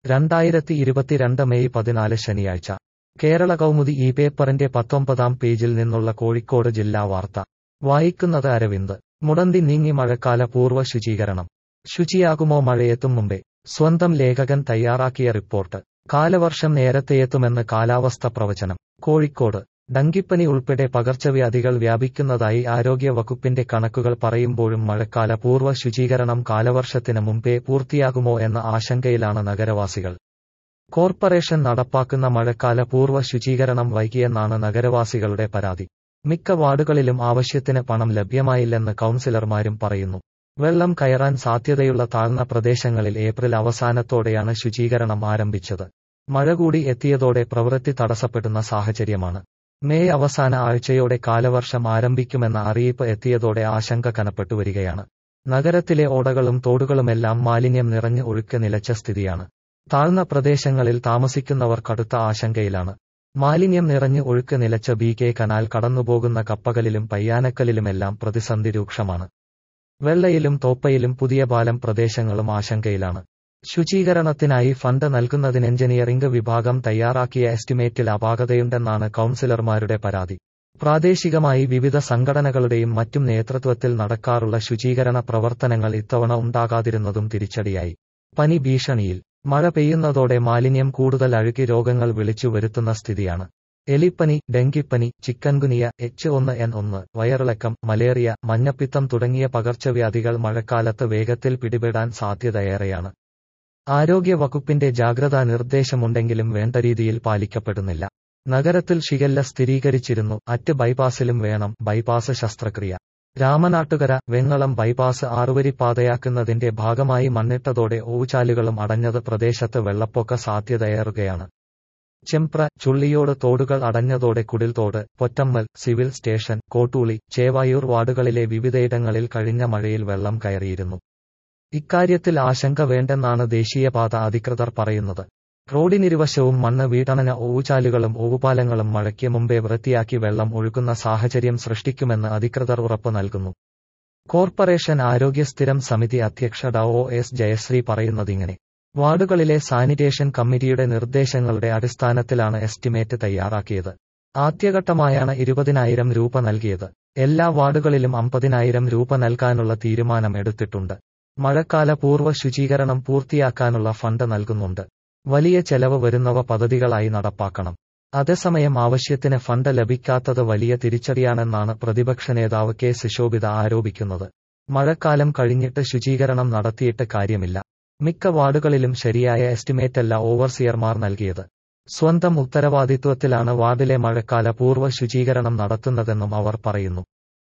രണ്ടായിരത്തി ഇരുപത്തിരണ്ട് മെയ് പതിനാല് ശനിയാഴ്ച കേരള കൗമുദി ഈ പേപ്പറിന്റെ പത്തൊമ്പതാം പേജിൽ നിന്നുള്ള കോഴിക്കോട് ജില്ലാ വാർത്ത വായിക്കുന്നത് അരവിന്ദ് മുടന്തി നീങ്ങി മഴക്കാല പൂർവ്വ ശുചീകരണം ശുചിയാകുമോ മഴയെത്തും മുമ്പേ സ്വന്തം ലേഖകൻ തയ്യാറാക്കിയ റിപ്പോർട്ട് കാലവർഷം നേരത്തെയെത്തുമെന്ന് കാലാവസ്ഥ പ്രവചനം കോഴിക്കോട് ഡങ്കിപ്പനി ഉൾപ്പെടെ പകർച്ചവ്യാധികൾ വ്യാപിക്കുന്നതായി ആരോഗ്യ വകുപ്പിന്റെ കണക്കുകൾ പറയുമ്പോഴും മഴക്കാല പൂർവ്വ ശുചീകരണം കാലവർഷത്തിന് മുമ്പേ പൂർത്തിയാകുമോ എന്ന ആശങ്കയിലാണ് നഗരവാസികൾ കോർപ്പറേഷൻ നടപ്പാക്കുന്ന മഴക്കാല പൂർവ്വ ശുചീകരണം വൈകിയെന്നാണ് നഗരവാസികളുടെ പരാതി മിക്ക വാർഡുകളിലും ആവശ്യത്തിന് പണം ലഭ്യമായില്ലെന്ന് കൌൺസിലർമാരും പറയുന്നു വെള്ളം കയറാൻ സാധ്യതയുള്ള താഴ്ന്ന പ്രദേശങ്ങളിൽ ഏപ്രിൽ അവസാനത്തോടെയാണ് ശുചീകരണം ആരംഭിച്ചത് മഴ കൂടി എത്തിയതോടെ പ്രവൃത്തി തടസ്സപ്പെടുന്ന സാഹചര്യമാണ് മേയ് അവസാന ആഴ്ചയോടെ കാലവർഷം ആരംഭിക്കുമെന്ന അറിയിപ്പ് എത്തിയതോടെ ആശങ്ക കനപ്പെട്ടു വരികയാണ് നഗരത്തിലെ ഓടകളും തോടുകളുമെല്ലാം മാലിന്യം നിറഞ്ഞ് ഒഴുക്ക് നിലച്ച സ്ഥിതിയാണ് താഴ്ന്ന പ്രദേശങ്ങളിൽ താമസിക്കുന്നവർ കടുത്ത ആശങ്കയിലാണ് മാലിന്യം നിറഞ്ഞ് ഒഴുക്ക് നിലച്ച ബി കെ കനാൽ കടന്നുപോകുന്ന കപ്പകളിലും പയ്യാനക്കലിലുമെല്ലാം പ്രതിസന്ധി രൂക്ഷമാണ് വെള്ളയിലും തോപ്പയിലും പുതിയ പാലം പ്രദേശങ്ങളും ആശങ്കയിലാണ് ശുചീകരണത്തിനായി ഫണ്ട് നൽകുന്നതിന് എഞ്ചിനീയറിംഗ് വിഭാഗം തയ്യാറാക്കിയ എസ്റ്റിമേറ്റിൽ അപാകതയുണ്ടെന്നാണ് കൌൺസിലർമാരുടെ പരാതി പ്രാദേശികമായി വിവിധ സംഘടനകളുടെയും മറ്റും നേതൃത്വത്തിൽ നടക്കാറുള്ള ശുചീകരണ പ്രവർത്തനങ്ങൾ ഇത്തവണ ഉണ്ടാകാതിരുന്നതും തിരിച്ചടിയായി പനി ഭീഷണിയിൽ മഴ പെയ്യുന്നതോടെ മാലിന്യം കൂടുതൽ അഴുകി രോഗങ്ങൾ വിളിച്ചു വരുത്തുന്ന സ്ഥിതിയാണ് എലിപ്പനി ഡെങ്കിപ്പനി ചിക്കൻഗുനിയ എച്ച് ഒന്ന് എൻ ഒന്ന് വയറിളക്കം മലേറിയ മഞ്ഞപ്പിത്തം തുടങ്ങിയ പകർച്ചവ്യാധികൾ മഴക്കാലത്ത് വേഗത്തിൽ പിടിപെടാൻ സാധ്യതയേറെയാണ് ആരോഗ്യ വകുപ്പിന്റെ ജാഗ്രതാ നിർദ്ദേശമുണ്ടെങ്കിലും വേണ്ട രീതിയിൽ പാലിക്കപ്പെടുന്നില്ല നഗരത്തിൽ ഷിഗല്ല സ്ഥിരീകരിച്ചിരുന്നു അറ്റ് ബൈപ്പാസിലും വേണം ബൈപ്പാസ് ശസ്ത്രക്രിയ രാമനാട്ടുകര വെങ്ങളം ബൈപ്പാസ് ആറുവരിപ്പാതയാക്കുന്നതിന്റെ ഭാഗമായി മണ്ണിട്ടതോടെ ഓവുചാലുകളും അടഞ്ഞത് പ്രദേശത്ത് വെള്ളപ്പൊക്ക സാധ്യതയേറുകയാണ് ചെമ്പ്ര ചുള്ളിയോട് തോടുകൾ അടഞ്ഞതോടെ കുടിൽത്തോട് പൊറ്റമ്മൽ സിവിൽ സ്റ്റേഷൻ കോട്ടൂളി ചേവായൂർ വാർഡുകളിലെ വിവിധയിടങ്ങളിൽ കഴിഞ്ഞ മഴയിൽ വെള്ളം കയറിയിരുന്നു ഇക്കാര്യത്തിൽ ആശങ്ക വേണ്ടെന്നാണ് ദേശീയപാത അധികൃതർ പറയുന്നത് റോഡിനിരുവശവും മണ്ണ് വീടണഞ്ഞ ഓവുചാലുകളും ഓവുപാലങ്ങളും മഴയ്ക്ക് മുമ്പേ വൃത്തിയാക്കി വെള്ളം ഒഴുകുന്ന സാഹചര്യം സൃഷ്ടിക്കുമെന്ന് അധികൃതർ ഉറപ്പു നൽകുന്നു കോർപ്പറേഷൻ ആരോഗ്യ സ്ഥിരം സമിതി അധ്യക്ഷ ഡ ഒ എസ് ജയശ്രീ പറയുന്നതിങ്ങനെ വാർഡുകളിലെ സാനിറ്റേഷൻ കമ്മിറ്റിയുടെ നിർദ്ദേശങ്ങളുടെ അടിസ്ഥാനത്തിലാണ് എസ്റ്റിമേറ്റ് തയ്യാറാക്കിയത് ആദ്യഘട്ടമായാണ് ഇരുപതിനായിരം രൂപ നൽകിയത് എല്ലാ വാർഡുകളിലും അമ്പതിനായിരം രൂപ നൽകാനുള്ള തീരുമാനം എടുത്തിട്ടുണ്ട് മഴക്കാല പൂർവ്വ ശുചീകരണം പൂർത്തിയാക്കാനുള്ള ഫണ്ട് നൽകുന്നുണ്ട് വലിയ ചെലവ് വരുന്നവ പദ്ധതികളായി നടപ്പാക്കണം അതേസമയം ആവശ്യത്തിന് ഫണ്ട് ലഭിക്കാത്തത് വലിയ തിരിച്ചടിയാണെന്നാണ് പ്രതിപക്ഷ നേതാവ് കെ സുശോഭിത ആരോപിക്കുന്നത് മഴക്കാലം കഴിഞ്ഞിട്ട് ശുചീകരണം നടത്തിയിട്ട് കാര്യമില്ല മിക്ക വാർഡുകളിലും ശരിയായ എസ്റ്റിമേറ്റല്ല ഓവർസിയർമാർ നൽകിയത് സ്വന്തം ഉത്തരവാദിത്വത്തിലാണ് വാർഡിലെ മഴക്കാല പൂർവ്വ ശുചീകരണം നടത്തുന്നതെന്നും അവർ പറയുന്നു